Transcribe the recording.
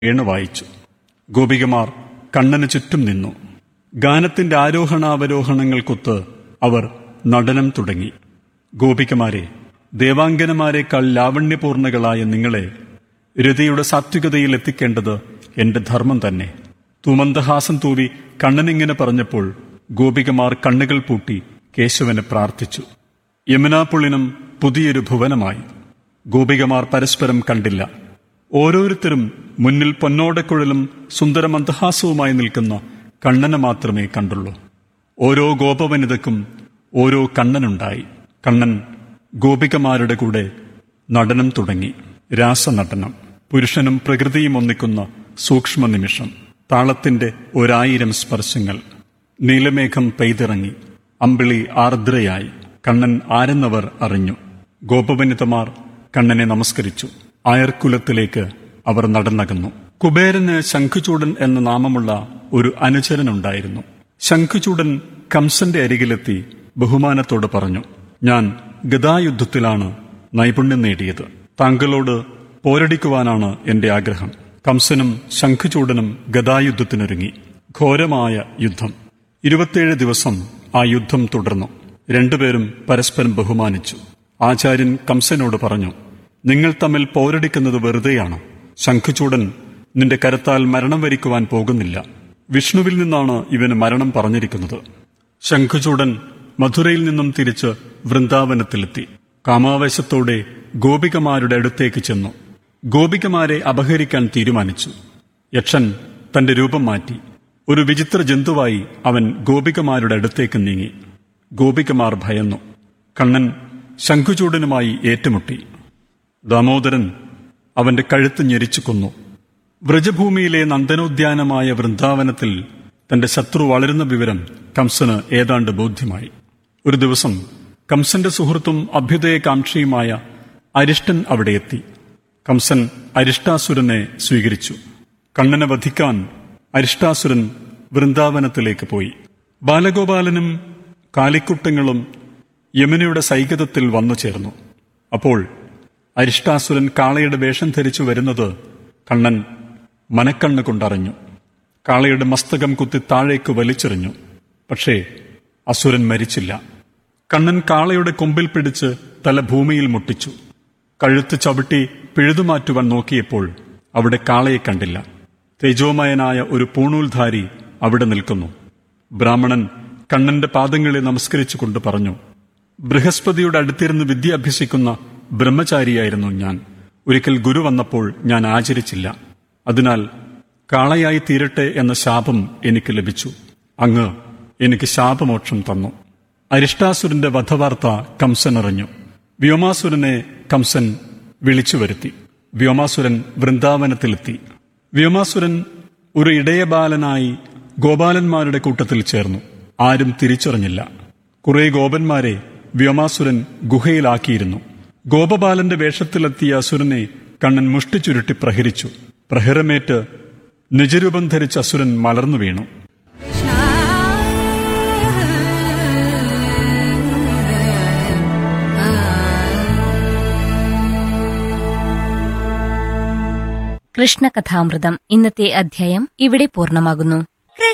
വീണ വായിച്ചു ഗോപികമാർ കണ്ണന് ചുറ്റും നിന്നു ഗാനത്തിന്റെ ആരോഹണാവരോഹണങ്ങൾക്കൊത്ത് അവർ നടനം തുടങ്ങി ഗോപികമാരെ ദേവാംഗനമാരെക്കാൾ ലാവണ്യപൂർണകളായ നിങ്ങളെ രതിയുടെ സാത്വികതയിൽ എത്തിക്കേണ്ടത് എന്റെ ധർമ്മം തന്നെ തുമന്ദഹാസം തൂവി കണ്ണനിങ്ങനെ പറഞ്ഞപ്പോൾ ഗോപികമാർ കണ്ണുകൾ പൂട്ടി കേശവനെ പ്രാർത്ഥിച്ചു യമുനാപുള്ളിനും പുതിയൊരു ഭുവനമായി ഗോപികമാർ പരസ്പരം കണ്ടില്ല ഓരോരുത്തരും മുന്നിൽ പൊന്നോടക്കുഴലും സുന്ദരമന്ദഹാസവുമായി നിൽക്കുന്ന കണ്ണനെ മാത്രമേ കണ്ടുള്ളൂ ഓരോ ഗോപവനിതക്കും ഓരോ കണ്ണനുണ്ടായി കണ്ണൻ ഗോപികമാരുടെ കൂടെ നടനം തുടങ്ങി രാസനടനം പുരുഷനും പ്രകൃതിയും ഒന്നിക്കുന്ന സൂക്ഷ്മ നിമിഷം താളത്തിന്റെ ഒരായിരം സ്പർശങ്ങൾ നീലമേഘം പെയ്തിറങ്ങി അമ്പിളി ആർദ്രയായി കണ്ണൻ ആരെന്നവർ അറിഞ്ഞു ഗോപവനിതമാർ കണ്ണനെ നമസ്കരിച്ചു അയർക്കുലത്തിലേക്ക് അവർ നടന്നകന്നു കുബേരന് ശംഖുചൂടൻ എന്ന നാമമുള്ള ഒരു അനുചരനുണ്ടായിരുന്നു ശംഖുചൂടൻ കംസന്റെ അരികിലെത്തി ബഹുമാനത്തോട് പറഞ്ഞു ഞാൻ ഗദായുദ്ധത്തിലാണ് നൈപുണ്യം നേടിയത് താങ്കളോട് പോരടിക്കുവാനാണ് എന്റെ ആഗ്രഹം കംസനും ശംഖുചൂടനും ഗദായുദ്ധത്തിനൊരുങ്ങി ഘോരമായ യുദ്ധം ഇരുപത്തിയേഴ് ദിവസം ആ യുദ്ധം തുടർന്നു രണ്ടുപേരും പരസ്പരം ബഹുമാനിച്ചു ആചാര്യൻ കംസനോട് പറഞ്ഞു നിങ്ങൾ തമ്മിൽ പോരടിക്കുന്നത് വെറുതെയാണ് ശംഖുചൂടൻ നിന്റെ കരത്താൽ മരണം വരിക്കുവാൻ പോകുന്നില്ല വിഷ്ണുവിൽ നിന്നാണ് ഇവന് മരണം പറഞ്ഞിരിക്കുന്നത് ശംഖുചൂടൻ മധുരയിൽ നിന്നും തിരിച്ച് വൃന്ദാവനത്തിലെത്തി കാമാവേശത്തോടെ ഗോപികമാരുടെ അടുത്തേക്ക് ചെന്നു ഗോപികമാരെ അപഹരിക്കാൻ തീരുമാനിച്ചു യക്ഷൻ തന്റെ രൂപം മാറ്റി ഒരു വിചിത്ര ജന്തുവായി അവൻ ഗോപികമാരുടെ അടുത്തേക്ക് നീങ്ങി ഗോപികമാർ ഭയന്നു കണ്ണൻ ശംഖുചൂടനുമായി ഏറ്റുമുട്ടി ദാമോദരൻ അവന്റെ കഴുത്ത് ഞെരിച്ചു കൊന്നു വ്രജഭൂമിയിലെ നന്ദനോദ്യാനമായ വൃന്ദാവനത്തിൽ തന്റെ ശത്രു വളരുന്ന വിവരം കംസന് ഏതാണ്ട് ബോധ്യമായി ഒരു ദിവസം കംസന്റെ സുഹൃത്തും അഭ്യുദയകാംക്ഷിയുമായ അരിഷ്ടൻ അവിടെ എത്തി കംസൻ അരിഷ്ടാസുരനെ സ്വീകരിച്ചു കണ്ണനെ വധിക്കാൻ അരിഷ്ടാസുരൻ വൃന്ദാവനത്തിലേക്ക് പോയി ബാലഗോപാലനും കാലിക്കുട്ടങ്ങളും യമുനയുടെ സൈകതത്തിൽ വന്നു ചേർന്നു അപ്പോൾ അരിഷ്ടാസുരൻ കാളയുടെ വേഷം ധരിച്ചു വരുന്നത് കണ്ണൻ മനക്കണ്ണ് കൊണ്ടറിഞ്ഞു കാളയുടെ മസ്തകം കുത്തി താഴേക്ക് വലിച്ചെറിഞ്ഞു പക്ഷേ അസുരൻ മരിച്ചില്ല കണ്ണൻ കാളയുടെ കൊമ്പിൽ പിടിച്ച് തല ഭൂമിയിൽ മുട്ടിച്ചു കഴുത്ത് ചവിട്ടി പിഴുതുമാറ്റുവാൻ നോക്കിയപ്പോൾ അവിടെ കാളയെ കണ്ടില്ല തേജോമയനായ ഒരു പൂണൂൽധാരി അവിടെ നിൽക്കുന്നു ബ്രാഹ്മണൻ കണ്ണന്റെ പാദങ്ങളെ നമസ്കരിച്ചുകൊണ്ട് പറഞ്ഞു ബൃഹസ്പതിയുടെ അടുത്തിരുന്ന് വിദ്യ അഭ്യസിക്കുന്ന ബ്രഹ്മചാരിയായിരുന്നു ഞാൻ ഒരിക്കൽ ഗുരു വന്നപ്പോൾ ഞാൻ ആചരിച്ചില്ല അതിനാൽ കാളയായി തീരട്ടെ എന്ന ശാപം എനിക്ക് ലഭിച്ചു അങ്ങ് എനിക്ക് ശാപമോക്ഷം തന്നു അരിഷ്ടാസുരന്റെ വധവാർത്ത കംസൻ അറിഞ്ഞു വ്യോമാസുരനെ കംസൻ വിളിച്ചു വരുത്തി വ്യോമാസുരൻ വൃന്ദാവനത്തിലെത്തി വ്യോമാസുരൻ ഒരു ഇടയബാലനായി ഗോപാലന്മാരുടെ കൂട്ടത്തിൽ ചേർന്നു ആരും തിരിച്ചറിഞ്ഞില്ല കുറെ ഗോപന്മാരെ വ്യോമാസുരൻ ഗുഹയിലാക്കിയിരുന്നു ഗോപബാലന്റെ വേഷത്തിലെത്തിയ അസുരനെ കണ്ണൻ മുഷ്ടി ചുരുട്ടി പ്രഹരിച്ചു പ്രഹരമേറ്റ് നിജരൂപം ധരിച്ച അസുരൻ മലർന്നു വീണു കൃഷ്ണകഥാമൃതം ഇന്നത്തെ അധ്യായം ഇവിടെ പൂർണ്ണമാകുന്നു